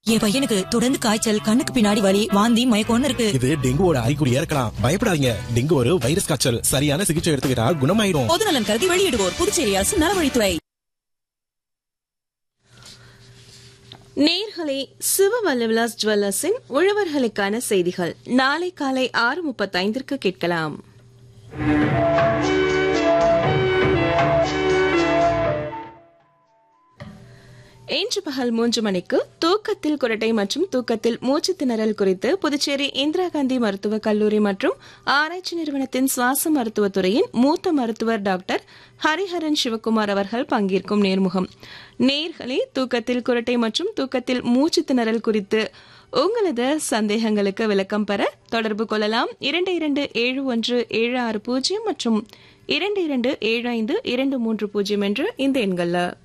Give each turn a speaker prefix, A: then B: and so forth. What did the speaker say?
A: என் பையனுக்கு தொடர்ந்து காய்ச்சல் கண்ணுக்கு பின்னாடி வலி வாந்தி மயக்கம்னு இருக்கு
B: இது டெங்குவோட அறிகுறியா இருக்கலாம் பயப்படாதீங்க டெங்கு ஒரு வைரஸ் காய்ச்சல் சரியான சிகிச்சை எடுத்துக்கிட்டா குணமாயிடும்
A: பொது நலன் கருதி வெளியிடுவோர் புதுச்சேரி அரசு நலவழித்துறை
C: நேர்களே சிவவல்லவிலாஸ் ஜுவல்லர்ஸின் உழவர்களுக்கான செய்திகள் நாளை காலை ஆறு முப்பத்தைந்திற்கு கேட்கலாம் இன்று பகல் மூன்று மணிக்கு தூக்கத்தில் குரட்டை மற்றும் தூக்கத்தில் மூச்சு திணறல் குறித்து புதுச்சேரி இந்திரா காந்தி மருத்துவக் கல்லூரி மற்றும் ஆராய்ச்சி நிறுவனத்தின் சுவாச மருத்துவத் துறையின் மூத்த மருத்துவர் டாக்டர் ஹரிஹரன் சிவகுமார் அவர்கள் பங்கேற்கும் நேர்முகம் நேர்களே தூக்கத்தில் குரட்டை மற்றும் தூக்கத்தில் மூச்சு திணறல் குறித்து உங்களது சந்தேகங்களுக்கு விளக்கம் பெற தொடர்பு கொள்ளலாம் இரண்டு இரண்டு ஏழு ஒன்று ஏழு ஆறு பூஜ்ஜியம் மற்றும் இரண்டு இரண்டு ஏழு ஐந்து இரண்டு மூன்று பூஜ்ஜியம் என்று இந்த எண்களில்